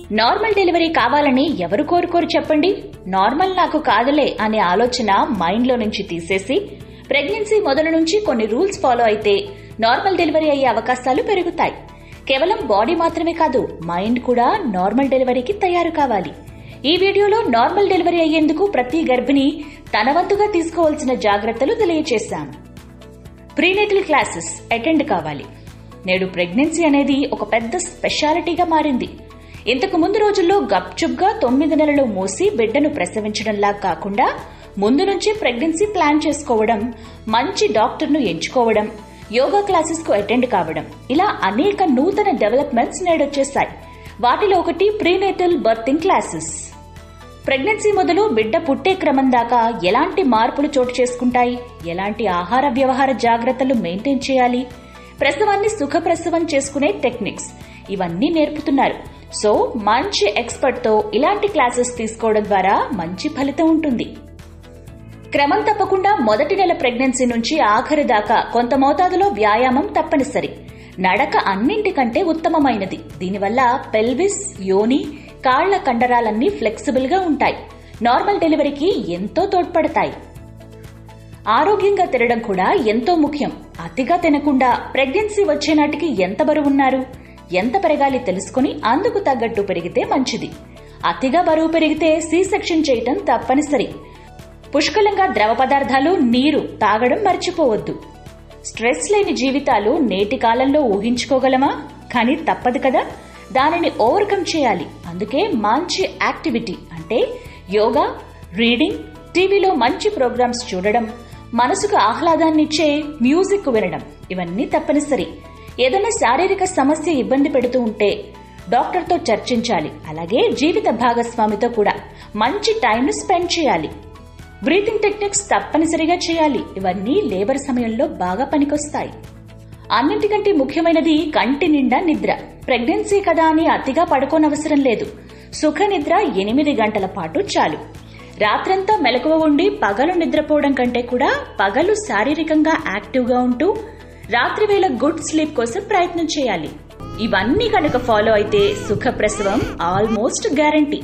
normal delivery కావాలని ఎవరు కోరుకోరు చెప్పండి నార్మల్ నాకు కాదులే అనే ఆలోచన మైండ్లో నుంచి తీసేసి ప్రెగ్నెన్సీ మొదలు నుంచి కొన్ని రూల్స్ ఫాలో అయితే నార్మల్ డెలివరీ అయ్యే అవకాశాలు పెరుగుతాయి కేవలం బాడీ మాత్రమే కాదు మైండ్ కూడా నార్మల్ డెలివరీకి తయారు కావాలి ఈ వీడియోలో నార్మల్ డెలివరీ అయ్యేందుకు ప్రతి గర్భిణి తన వంతుగా తీసుకోవాల్సిన జాగ్రత్తలు తెలియచేశాం ప్రీనేటల్ క్లాసెస్ అటెండ్ కావాలి నేడు ప్రెగ్నెన్సీ అనేది ఒక పెద్ద స్పెషాలిటీగా మారింది ఇంతకు ముందు రోజుల్లో గప్చుప్గా తొమ్మిది నెలలు మూసి బిడ్డను ప్రసవించడంలా కాకుండా ముందు నుంచి ప్రెగ్నెన్సీ ప్లాన్ చేసుకోవడం మంచి డాక్టర్ను ఎంచుకోవడం యోగా క్లాసెస్ కు అటెండ్ కావడం ఇలా అనేక నూతన డెవలప్మెంట్స్ నేడొచ్చేశాయి వాటిలో ఒకటి ప్రీనేటల్ బర్తింగ్ క్లాసెస్ ప్రెగ్నెన్సీ మొదలు బిడ్డ పుట్టే క్రమం దాకా ఎలాంటి మార్పులు చోటు చేసుకుంటాయి ఎలాంటి ఆహార వ్యవహార జాగ్రత్తలు మెయింటైన్ చేయాలి ప్రసవాన్ని సుఖప్రసవం చేసుకునే టెక్నిక్స్ ఇవన్నీ నేర్పుతున్నారు సో మంచి ఎక్స్పర్ట్ తో ఇలాంటి క్లాసెస్ తీసుకోవడం ద్వారా మంచి ఫలితం ఉంటుంది క్రమం తప్పకుండా మొదటి నెల ప్రెగ్నెన్సీ నుంచి ఆఖరి దాకా కొంత మోతాదులో వ్యాయామం తప్పనిసరి నడక అన్నింటికంటే ఉత్తమమైనది దీనివల్ల పెల్విస్ యోని కాళ్ల కండరాలన్నీ ఫ్లెక్సిబుల్ గా ఉంటాయి నార్మల్ డెలివరీకి ఎంతో తోడ్పడతాయి ఆరోగ్యంగా తినడం కూడా ఎంతో ముఖ్యం అతిగా తినకుండా ప్రెగ్నెన్సీ వచ్చే నాటికి ఎంత బరువున్నారు ఎంత పెరగాలి తెలుసుకుని అందుకు తగ్గట్టు పెరిగితే మంచిది అతిగా బరువు పెరిగితే సి సెక్షన్ చేయటం తప్పనిసరి పుష్కలంగా ద్రవ పదార్థాలు నీరు తాగడం మర్చిపోవద్దు స్ట్రెస్ లేని జీవితాలు నేటి కాలంలో ఊహించుకోగలమా కానీ తప్పదు కదా దానిని ఓవర్కమ్ చేయాలి అందుకే మంచి యాక్టివిటీ అంటే యోగా రీడింగ్ టీవీలో మంచి ప్రోగ్రామ్స్ చూడడం మనసుకు ఆహ్లాదాన్నిచ్చే మ్యూజిక్ వినడం ఇవన్నీ తప్పనిసరి ఏదైనా శారీరక సమస్య ఇబ్బంది పెడుతూ ఉంటే డాక్టర్తో చర్చించాలి అలాగే జీవిత భాగస్వామితో కూడా మంచి టైంను స్పెండ్ చేయాలి బ్రీతింగ్ టెక్నిక్స్ తప్పనిసరిగా చేయాలి ఇవన్నీ లేబర్ సమయంలో బాగా పనికొస్తాయి అన్నింటికంటే ముఖ్యమైనది కంటి నిండా నిద్ర ప్రెగ్నెన్సీ కదా అని అతిగా పడుకోనవసరం లేదు సుఖ నిద్ర ఎనిమిది గంటల పాటు చాలు రాత్రంతా మెలకువ ఉండి పగలు నిద్రపోవడం కంటే కూడా పగలు శారీరకంగా యాక్టివ్గా ఉంటూ రాత్రివేళ గుడ్ స్లీప్ కోసం ప్రయత్నం చేయాలి ఇవన్నీ కనుక ఫాలో అయితే సుఖప్రసవం ఆల్మోస్ట్ గ్యారంటీ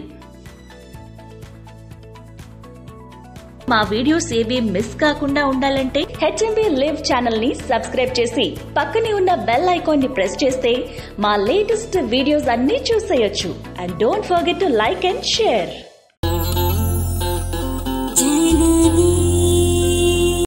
మా వీడియోస్ ఏవి మిస్ కాకుండా ఉండాలంటే హెచ్ఎంబి లివ్ ఛానల్ ని సబ్స్క్రైబ్ చేసి పక్కనే ఉన్న బెల్ ఐకాన్ ని ప్రెస్ చేస్తే మా లేటెస్ట్ వీడియోస్ అన్ని చూసేయొచ్చు and don't forget to like and share